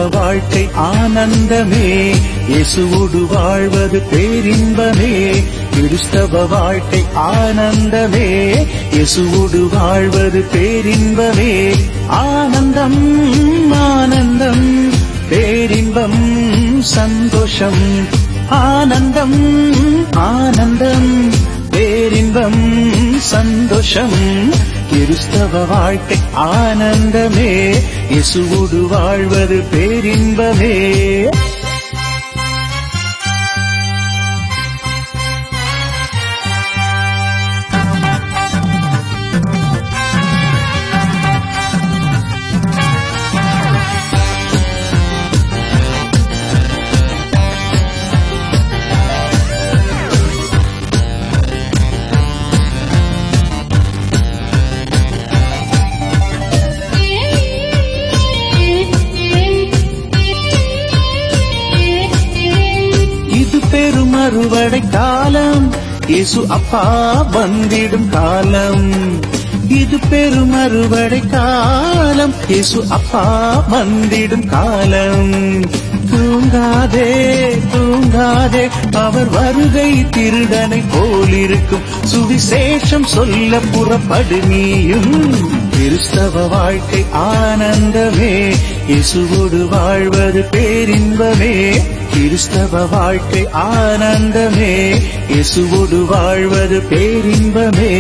வாழ்க்கை ஆனந்தமே இயேசுவோடு வாழ்வது பேரின்பமே கிறிஸ்தவ வாழ்க்கை ஆனந்தமே இயேசுவோடு வாழ்வது பேரின்பமே ஆனந்தம் ஆனந்தம் பேரின்பம் சந்தோஷம் ஆனந்தம் ஆனந்தம் பேரின்பம் சந்தோஷம் கிறிஸ்தவ வாழ்க்கை ஆனந்தமே இயேசுவோடு வாழ்வது பேரின்பமே இது பெரும் அறுவடை காலம் இயேசு அப்பா வந்திடும் காலம் இது பெரும் அறுவடை காலம் இயேசு அப்பா வந்திடும் காலம் தூங்காதே தூங்காதே அவர் வருகை திருடனை போலிருக்கும் சுவிசேஷம் சொல்ல புறப்படு நீயும் கிறிஸ்தவ வாழ்க்கை ஆனந்தமே இயேசுவோடு வாழ்வது பேரின்பமே கிறிஸ்தவ வாழ்க்கை ஆனந்தமே இயேசுவோடு வாழ்வது பேரின்பமே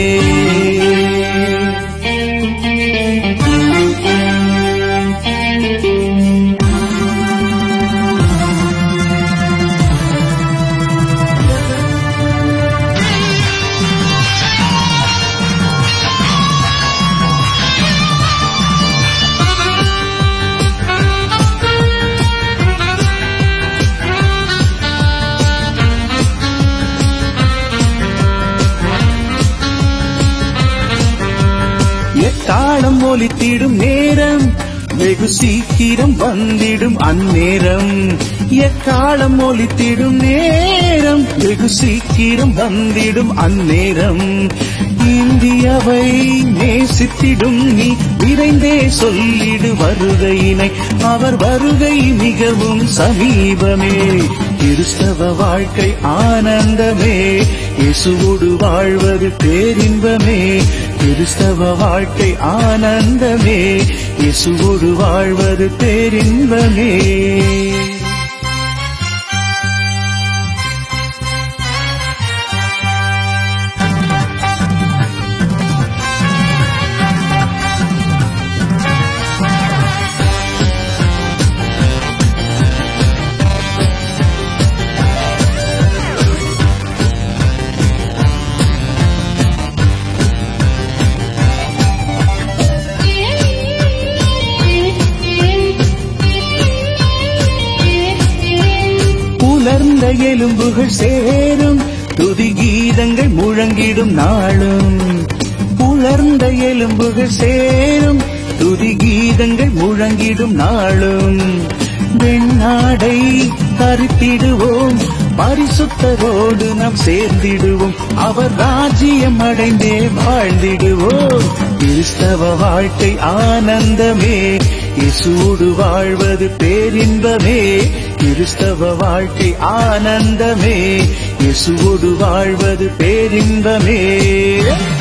எக்காலம் ஒலித்திடும் நேரம் வெகு சீக்கிரம் வந்திடும் அந்நேரம் எக்காலம் ஒலித்திடும் நேரம் வெகு சீக்கிரம் வந்திடும் அந்நேரம் இந்தியாவை நேசித்திடும் நீ விரைந்தே சொல்லிடு வருகையினை அவர் வருகை மிகவும் சமீபமே கிறிஸ்தவ வாழ்க்கை ஆனந்தமே இயேசுவோடு வாழ்வது பேரின்பமே கிறிஸ்தவ வாழ்க்கை ஆனந்தமே இயேசுவோடு வாழ்வது பேரின்பமே புலர்ந்த எலும்புகள் சேரும் துதி கீதங்கள் முழங்கிடும் நாளும் புலர்ந்த எலும்புகள் சேரும் துதி கீதங்கள் முழங்கிடும் நாளும் வெண்ணாடை கருத்திடுவோம் பரிசுத்தரோடு நாம் சேர்ந்திடுவோம் அவர் ராஜ்யம் அடைந்தே வாழ்ந்திடுவோம் கிறிஸ்தவ வாழ்க்கை ஆனந்தமே இயேசுவோடு வாழ்வது பேரின்பமே கிறிஸ்தவ வாழ்க்கை ஆனந்தமே இயேசுவோடு வாழ்வது பேரின்பமே